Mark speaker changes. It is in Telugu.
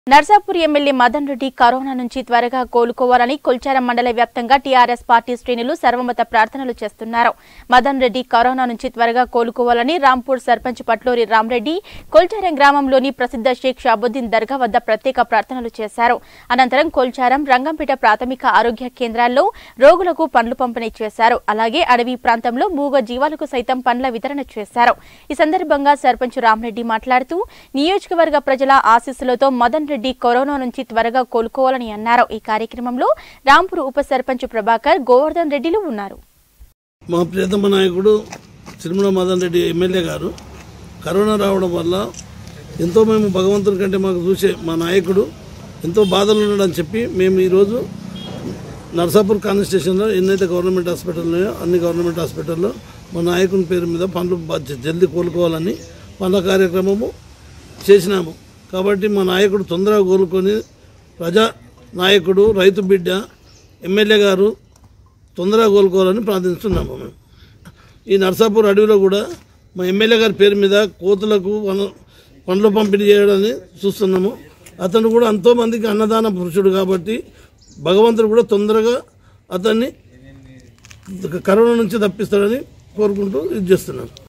Speaker 1: నర్సాపూర్ ఎమ్మెల్యే మదన్ రెడ్డి కరోనా నుంచి త్వరగా కోలుకోవాలని కొల్చారం మండల వ్యాప్తంగా టీఆర్ఎస్ పార్టీ శ్రేణులు సర్వమత ప్రార్థనలు చేస్తున్నారు మదన్ రెడ్డి కరోనా నుంచి త్వరగా కోలుకోవాలని రాంపూర్ సర్పంచ్ పట్లూరి రామరెడ్డి కొల్చారం గ్రామంలోని ప్రసిద్ధ షేక్ షాబుద్దీన్ దర్గా వద్ద ప్రత్యేక ప్రార్థనలు చేశారు అనంతరం కొల్చారం రంగంపేట ప్రాథమిక ఆరోగ్య కేంద్రాల్లో రోగులకు పండ్లు పంపిణీ చేశారు అలాగే అడవి ప్రాంతంలో మూగ జీవాలకు సైతం పండ్ల వితరణ చేశారు ఈ సందర్భంగా సర్పంచ్ రామరెడ్డి మాట్లాడుతూ నియోజకవర్గ ప్రజల ఆశీస్సులతో మదన్ రెడ్డి కరోనా నుంచి త్వరగా కోలుకోవాలని అన్నారు ఈ కార్యక్రమంలో రాంపూర్ ఉప సర్పంచ్ ప్రభాకర్ గోవర్ధన్ రెడ్డిలు ఉన్నారు
Speaker 2: మా ప్రియతమ నాయకుడు తిరుమల మదన్ రెడ్డి ఎమ్మెల్యే గారు కరోనా రావడం వల్ల ఎంతో మేము భగవంతుని కంటే మాకు చూసే మా నాయకుడు ఎంతో బాధలు ఉన్నాడని చెప్పి మేము ఈరోజు నర్సాపూర్ కాన్స్టిట్యూషన్లో ఎన్నైతే గవర్నమెంట్ హాస్పిటల్ ఉన్నాయో అన్ని గవర్నమెంట్ హాస్పిటల్లో మా నాయకుని పేరు మీద పనులు బా- జల్దీ కోలుకోవాలని పనుల కార్యక్రమము చేసినాము కాబట్టి మా నాయకుడు తొందరగా కోలుకొని ప్రజా నాయకుడు రైతు బిడ్డ ఎమ్మెల్యే గారు తొందరగా కోలుకోవాలని ప్రార్థిస్తున్నాము మేము ఈ నర్సాపూర్ అడవిలో కూడా మా ఎమ్మెల్యే గారి పేరు మీద కోతులకు వన- పండ్లు పంపిణీ చేయడాన్ని చూస్తున్నాము అతను కూడా ఎంతో మందికి అన్నదాన పురుషుడు కాబట్టి భగవంతుడు కూడా తొందరగా అతన్ని కరోనా నుంచి తప్పిస్తాడని కోరుకుంటూ ఇది చేస్తున్నాను